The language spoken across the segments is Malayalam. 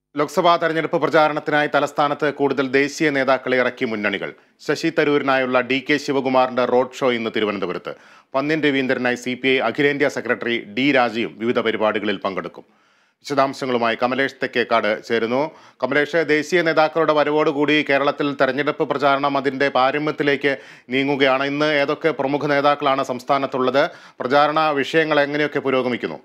ലോക്സഭാ തെരഞ്ഞെടുപ്പ് പ്രചാരണത്തിനായി തലസ്ഥാനത്ത് കൂടുതൽ ദേശീയ നേതാക്കളെ ഇറക്കി മുന്നണികൾ ശശി തരൂരിനായുള്ള ഡി കെ ശിവകുമാറിന്റെ റോഡ് ഷോ ഇന്ന് തിരുവനന്തപുരത്ത് പന്ന്യൻ രവീന്ദ്രനായി സി പി ഐ അഖിലേന്ത്യാ സെക്രട്ടറി ഡി രാജയും വിവിധ പരിപാടികളിൽ പങ്കെടുക്കും വിശദാംശങ്ങളുമായി കമലേഷ് തെക്കേക്കാട് ചേരുന്നു കമലേഷ് ദേശീയ നേതാക്കളുടെ വരവോടുകൂടി കേരളത്തിൽ തെരഞ്ഞെടുപ്പ് പ്രചാരണം അതിന്റെ പാരമ്യത്തിലേക്ക് നീങ്ങുകയാണ് ഇന്ന് ഏതൊക്കെ പ്രമുഖ നേതാക്കളാണ് സംസ്ഥാനത്തുള്ളത് പ്രചാരണ വിഷയങ്ങൾ എങ്ങനെയൊക്കെ പുരോഗമിക്കുന്നു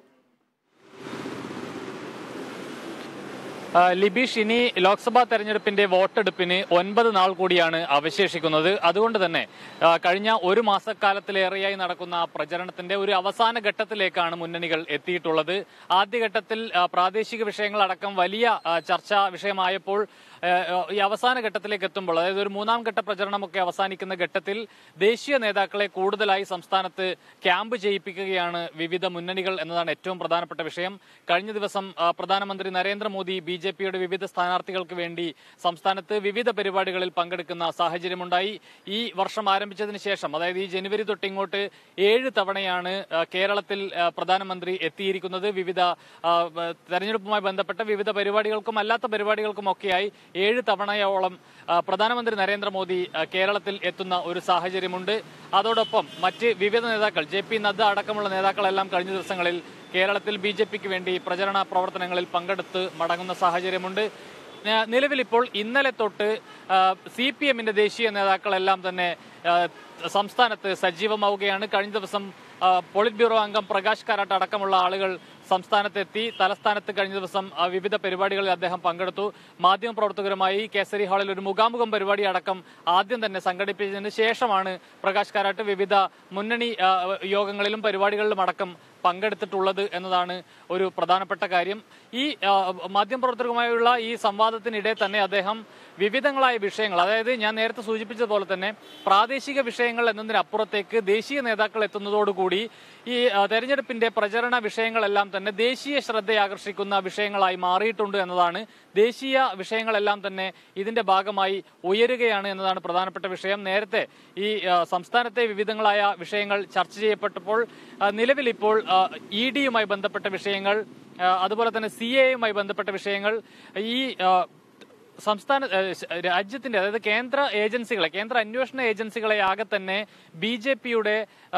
ആ, ലിബീഷ് ഇനി ലോക്സഭാ തെരഞ്ഞെടുപ്പിന്റെ വോട്ടെടുപ്പിന് ഒൻപത് നാൾ കൂടിയാണ് അവശേഷിക്കുന്നത് അതുകൊണ്ട് തന്നെ ആ, കഴിഞ്ഞ ഒരു മാസക്കാലത്തിലേറെയായി നടക്കുന്ന പ്രചരണത്തിന്റെ ഒരു അവസാന ഘട്ടത്തിലേക്കാണ് മുന്നണികൾ എത്തിയിട്ടുള്ളത് ആദ്യഘട്ടത്തിൽ ആ, പ്രാദേശിക വിഷയങ്ങളടക്കം വലിയ ആ, ചർച്ചാ വിഷയമായപ്പോൾ ആ, ഈ അവസാന ഘട്ടത്തിലേക്ക് എത്തുമ്പോൾ അതായത് ഒരു മൂന്നാം ഘട്ട പ്രചരണമൊക്കെ അവസാനിക്കുന്ന ഘട്ടത്തിൽ ദേശീയ നേതാക്കളെ കൂടുതലായി സംസ്ഥാനത്ത് ക്യാമ്പ് ചെയ്യിപ്പിക്കുകയാണ് വിവിധ മുന്നണികൾ എന്നതാണ് ഏറ്റവും പ്രധാനപ്പെട്ട വിഷയം കഴിഞ്ഞ ദിവസം ആ, പ്രധാനമന്ത്രി നരേന്ദ്രമോദി ബി ജെ പിയുടെ വിവിധ സ്ഥാനാർത്ഥികൾക്ക് വേണ്ടി സംസ്ഥാനത്ത് വിവിധ പരിപാടികളിൽ പങ്കെടുക്കുന്ന സാഹചര്യമുണ്ടായി ഈ വർഷം ആരംഭിച്ചതിന് ശേഷം അതായത് ഈ ജനുവരി തൊട്ട് ഇങ്ങോട്ട് ഏഴ് തവണയാണ് ആ, കേരളത്തിൽ ആ, പ്രധാനമന്ത്രി എത്തിയിരിക്കുന്നത് വിവിധ ആ, ബ- തെരഞ്ഞെടുപ്പുമായി ബന്ധപ്പെട്ട വിവിധ പരിപാടികൾക്കും അല്ലാത്ത പരിപാടികൾക്കും ഒക്കെയായി ഏഴ് തവണയോളം ആ, പ്രധാനമന്ത്രി നരേന്ദ്രമോദി ആ, കേരളത്തിൽ എത്തുന്ന ഒരു സാഹചര്യമുണ്ട് അതോടൊപ്പം മറ്റ് വിവിധ നേതാക്കൾ ജെ പി നദ്ദ അടക്കമുള്ള നേതാക്കളെല്ലാം കഴിഞ്ഞ ദിവസങ്ങളിൽ കേരളത്തിൽ ബി ജെ പിക്ക് വേണ്ടി പ്രചരണ പ്രവർത്തനങ്ങളിൽ പങ്കെടുത്ത് മടങ്ങുന്ന സാഹചര്യമുണ്ട് ഏഹ് നിലവിൽ ഇപ്പോൾ ഇന്നലെ തൊട്ട് സി പി എമ്മിന്റെ ദേശീയ നേതാക്കളെല്ലാം തന്നെ ആ, സംസ്ഥാനത്ത് സജീവമാവുകയാണ് കഴിഞ്ഞ ദിവസം ആ, പോളിറ്റ് ബ്യൂറോ അംഗം പ്രകാശ് കാരാട്ട് അടക്കമുള്ള ആളുകൾ സംസ്ഥാനത്തെത്തി തലസ്ഥാനത്ത് കഴിഞ്ഞ ദിവസം ആ, വിവിധ പരിപാടികളിൽ അദ്ദേഹം പങ്കെടുത്തു മാധ്യമപ്രവർത്തകരുമായി കേസരി ഹാളിൽ ഒരു മുഖാമുഖം പരിപാടി അടക്കം ആദ്യം തന്നെ സംഘടിപ്പിച്ചതിന് ശേഷമാണ് പ്രകാശ് കാരാട്ട് വിവിധ മുന്നണി ആ, യോഗങ്ങളിലും പരിപാടികളിലും അടക്കം പങ്കെടുത്തിട്ടുള്ളത് എന്നതാണ് ഒരു പ്രധാനപ്പെട്ട കാര്യം ഈ ആ, മാധ്യമപ്രവർത്തകരുമായുള്ള ഈ സംവാദത്തിനിടെ തന്നെ അദ്ദേഹം വിവിധങ്ങളായ വിഷയങ്ങൾ അതായത് ഞാൻ നേരത്തെ സൂചിപ്പിച്ചതുപോലെ തന്നെ പ്രാദേശിക വിഷയങ്ങൾ എന്നതിനപ്പുറത്തേക്ക് ദേശീയ നേതാക്കൾ എത്തുന്നതോടുകൂടി ഈ ആ, തെരഞ്ഞെടുപ്പിന്റെ പ്രചരണ വിഷയങ്ങളെല്ലാം തന്നെ ദേശീയ ശ്രദ്ധയാകർഷിക്കുന്ന വിഷയങ്ങളായി മാറിയിട്ടുണ്ട് എന്നതാണ് ദേശീയ വിഷയങ്ങളെല്ലാം തന്നെ ഇതിന്റെ ഭാഗമായി ഉയരുകയാണ് എന്നതാണ് പ്രധാനപ്പെട്ട വിഷയം നേരത്തെ ഈ ആ, സംസ്ഥാനത്തെ വിവിധങ്ങളായ വിഷയങ്ങൾ ചർച്ച ചെയ്യപ്പെട്ടപ്പോൾ ആ, നിലവിൽ ഇപ്പോൾ ഇ ഡിയുമായി ബന്ധപ്പെട്ട വിഷയങ്ങൾ ആ, അതുപോലെ തന്നെ സി എയുമായി ബന്ധപ്പെട്ട വിഷയങ്ങൾ ഈ ആ, സംസ്ഥാന ഏഹ്, ശ- രാജ്യത്തിന്റെ അതായത് കേന്ദ്ര ഏജൻസികളെ കേന്ദ്ര അന്വേഷണ ഏജൻസികളെ ആകെ തന്നെ ബി ജെ പിയുടെ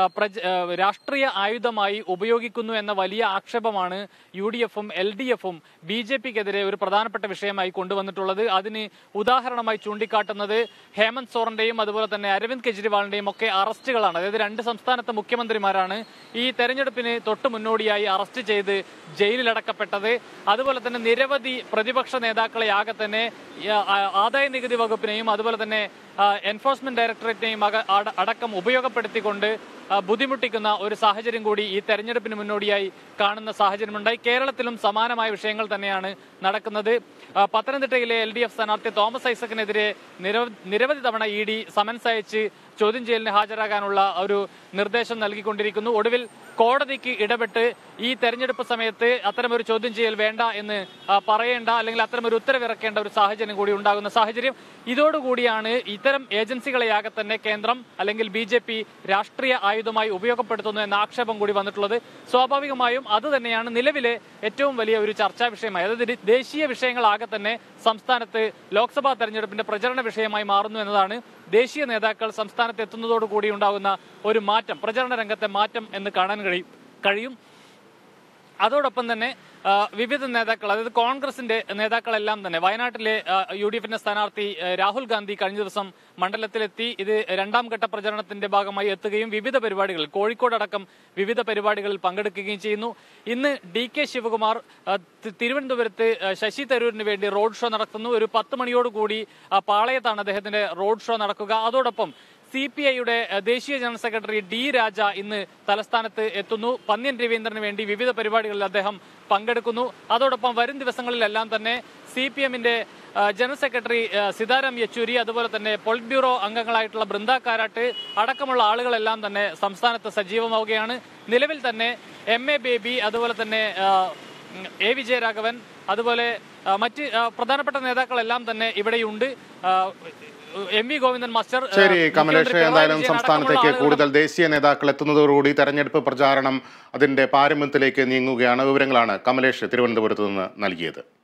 രാഷ്ട്രീയ ആയുധമായി ഉപയോഗിക്കുന്നു എന്ന വലിയ ആക്ഷേപമാണ് യു ഡി എഫും എൽ ഡി എഫും ബി ജെ പിക്കെതിരെ ഒരു പ്രധാനപ്പെട്ട വിഷയമായി കൊണ്ടുവന്നിട്ടുള്ളത് അതിന് ഉദാഹരണമായി ചൂണ്ടിക്കാട്ടുന്നത് ഹേമന്ത് സോറന്റെയും അതുപോലെ തന്നെ അരവിന്ദ് കെജ്രിവാളിന്റെയും ഒക്കെ അറസ്റ്റുകളാണ് അതായത് രണ്ട് സംസ്ഥാനത്തെ മുഖ്യമന്ത്രിമാരാണ് ഈ തെരഞ്ഞെടുപ്പിന് തൊട്ട് മുന്നോടിയായി അറസ്റ്റ് ചെയ്ത് ജയിലിലടക്കപ്പെട്ടത് അതുപോലെ തന്നെ നിരവധി പ്രതിപക്ഷ നേതാക്കളെ ആകെ തന്നെ ഈ, ആ, ആദായ നികുതി വകുപ്പിനെയും അതുപോലെ തന്നെ ആ, എൻഫോഴ്സ്മെന്റ് ഡയറക്ടറേറ്റിനെയും അക- അട- അടക്കം ഉപയോഗപ്പെടുത്തിക്കൊണ്ട് ആ, ബുദ്ധിമുട്ടിക്കുന്ന ഒരു സാഹചര്യം കൂടി ഈ തെരഞ്ഞെടുപ്പിന് മുന്നോടിയായി കാണുന്ന സാഹചര്യമുണ്ടായി കേരളത്തിലും സമാനമായ വിഷയങ്ങൾ തന്നെയാണ് നടക്കുന്നത് ആ, പത്തനംതിട്ടയിലെ എൽ ഡി എഫ് സ്ഥാനാർത്ഥി തോമസ് ഐസക്കിനെതിരെ നിരവ- നിരവധി തവണ ഇ ഡി സമൻസ് അയച്ച് ചോദ്യം ചെയ്യലിന് ഹാജരാകാനുള്ള ഒരു നിർദ്ദേശം നൽകിക്കൊണ്ടിരിക്കുന്നു ഒടുവിൽ കോടതിക്ക് ഇടപെട്ട് ഈ തെരഞ്ഞെടുപ്പ് സമയത്ത് അത്തരമൊരു ചോദ്യം ചെയ്യൽ വേണ്ട എന്ന് ആ, പറയേണ്ട അല്ലെങ്കിൽ അത്തരമൊരു ഉത്തരവിറക്കേണ്ട ഒരു സാഹചര്യം കൂടി ഉണ്ടാകുന്ന സാഹചര്യം ഇതോടുകൂടിയാണ് ഇത്തരം ഏജൻസികളെയാകെ തന്നെ കേന്ദ്രം അല്ലെങ്കിൽ ബി ജെ പി രാഷ്ട്രീയ ആയുധമായി ഉപയോഗപ്പെടുത്തുന്നു എന്ന ആക്ഷേപം കൂടി വന്നിട്ടുള്ളത് സ്വാഭാവികമായും അത് തന്നെയാണ് നിലവിലെ ഏറ്റവും വലിയ ഒരു ചർച്ചാ വിഷയമായി അതായത് ദേ- ദേശീയ വിഷയങ്ങളാകെ തന്നെ സംസ്ഥാനത്ത് ലോക്സഭാ തെരഞ്ഞെടുപ്പിന്റെ പ്രചരണ വിഷയമായി മാറുന്നു എന്നതാണ് ദേശീയ നേതാക്കൾ സംസ്ഥാനത്ത് എത്തുന്നതോടുകൂടി ഉണ്ടാകുന്ന ഒരു മാറ്റം പ്രചരണ രംഗത്തെ മാറ്റം എന്ന് കാണാൻ കഴിയും കഴിയും അതോടൊപ്പം തന്നെ ആ, വിവിധ നേതാക്കൾ അതായത് കോൺഗ്രസിന്റെ നേതാക്കളെല്ലാം തന്നെ വയനാട്ടിലെ ആ, യു ഡി എഫിന്റെ സ്ഥാനാർത്ഥി ആ, രാഹുൽ ഗാന്ധി കഴിഞ്ഞ ദിവസം മണ്ഡലത്തിലെത്തി ഇത് രണ്ടാം ഘട്ട പ്രചരണത്തിന്റെ ഭാഗമായി എത്തുകയും വിവിധ പരിപാടികളിൽ കോഴിക്കോട് അടക്കം വിവിധ പരിപാടികളിൽ പങ്കെടുക്കുകയും ചെയ്യുന്നു ഇന്ന് ഡി കെ ശിവകുമാർ ആ, തി- തിരുവനന്തപുരത്ത് ആ, ശശി തരൂരിന് വേണ്ടി റോഡ് ഷോ നടത്തുന്നു ഒരു പത്ത് മണിയോടുകൂടി ആ, പാളയത്താണ് അദ്ദേഹത്തിന്റെ റോഡ് ഷോ നടക്കുക അതോടൊപ്പം സി പി ഐയുടെ ദേശീയ ജനറൽ സെക്രട്ടറി ഡി രാജ ഇന്ന് തലസ്ഥാനത്ത് എത്തുന്നു പന്ന്യൻ രവീന്ദ്രന് വേണ്ടി വിവിധ പരിപാടികളിൽ അദ്ദേഹം പങ്കെടുക്കുന്നു അതോടൊപ്പം വരും ദിവസങ്ങളിലെല്ലാം തന്നെ സി പി എമ്മിന്റെ ജനറൽ സെക്രട്ടറി ആ, സീതാറാം യെച്ചൂരി അതുപോലെ തന്നെ പൊളിറ്റ് ബ്യൂറോ അംഗങ്ങളായിട്ടുള്ള ബൃന്ദ കാരാട്ട് അടക്കമുള്ള ആളുകളെല്ലാം തന്നെ സംസ്ഥാനത്ത് സജീവമാവുകയാണ് നിലവിൽ തന്നെ എം എ ബേബി അതുപോലെ തന്നെ ആ, ഉം, എ വിജയരാഘവൻ അതുപോലെ ആ, മറ്റ് ആ, പ്രധാനപ്പെട്ട നേതാക്കളെല്ലാം തന്നെ ഇവിടെയുണ്ട് ആ, എം വി ഗോവിന്ദൻ മാസ്റ്റർ ആ, ശരി കമലേഷ് മുഖ്യമന്ത്രി പിണറായി എന്തായാലും വിജയൻ സംസ്ഥാനത്തേക്ക് അടക്കമുള്ള ആളുകൾ കൂടുതൽ ദേശീയ നേതാക്കൾ എത്തുന്നതോടുകൂടി തെരഞ്ഞെടുപ്പ് പ്രചാരണം അതിന്റെ പാരമ്യത്തിലേക്ക് നീങ്ങുകയാണ് വിവരങ്ങളാണ് കമലേഷ് തിരുവനന്തപുരത്ത് നിന്ന് നൽകിയത്